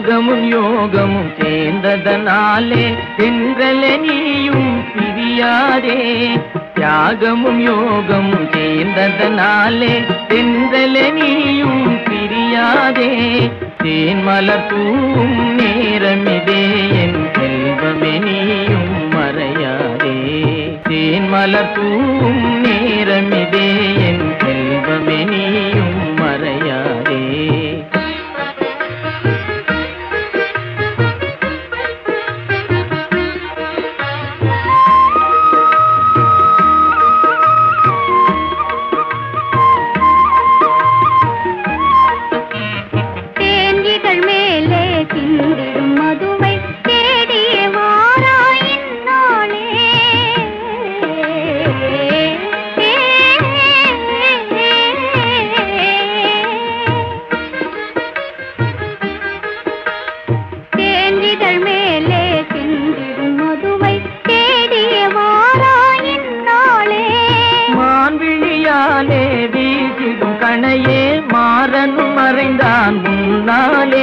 தியாகமும் யோகமும் சேர்ந்ததனாலே தென்றலே நீயும் பிரியாதே தியாகமும் யோகமும் சேர்ந்ததனாலே தென்றலே நீயும் பிரியாதே தேன் மலர் தூவும் நேரமிதே என் செல்வமே நீயும் மறையாதே தேன் மலர் தூவும் நேரமிதே என் செல்வமே நீயும் மறையாதே தேன்கிகள் மேலே சிந்திடும் மதுவை தேடிய வாராயின் நாளே தேன்கிகள் மேலே சிந்திடும் மதுவை தேடிய வாராயின் நாளே மான்விழியாலே வீசிடும் கணையே மாறனும் மறைந்தான் முன்னாலே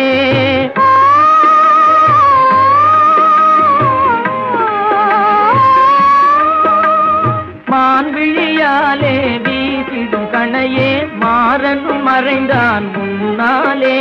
மான்விழியாலே வீசிடும் கணையே மாறனும் மறைந்தான் முன்னாலே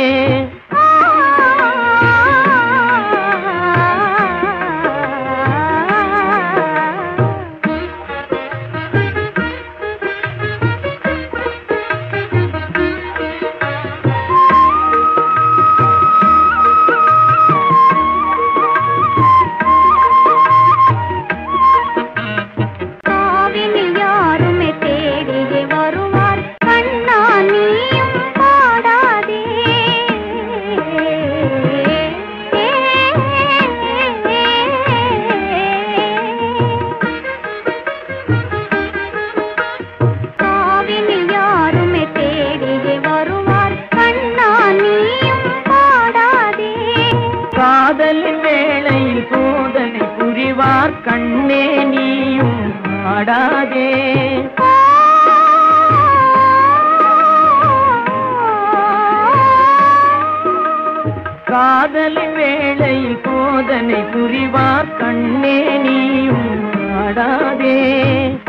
காவினில் யாருமே தேடியே வருவார் கண்ணா நீயும் பாடாதே காவினில் யாருமே தேடியே வருவார் கண்ணா நீயும் பாடாதே காதலின் வேளையில் சோதனை புரிவார் கண்ணே நீயும் ஆடாதே காதலின் வேளையில் சோதனை புரிவார் கண்ணே நீயும் ஆடாதே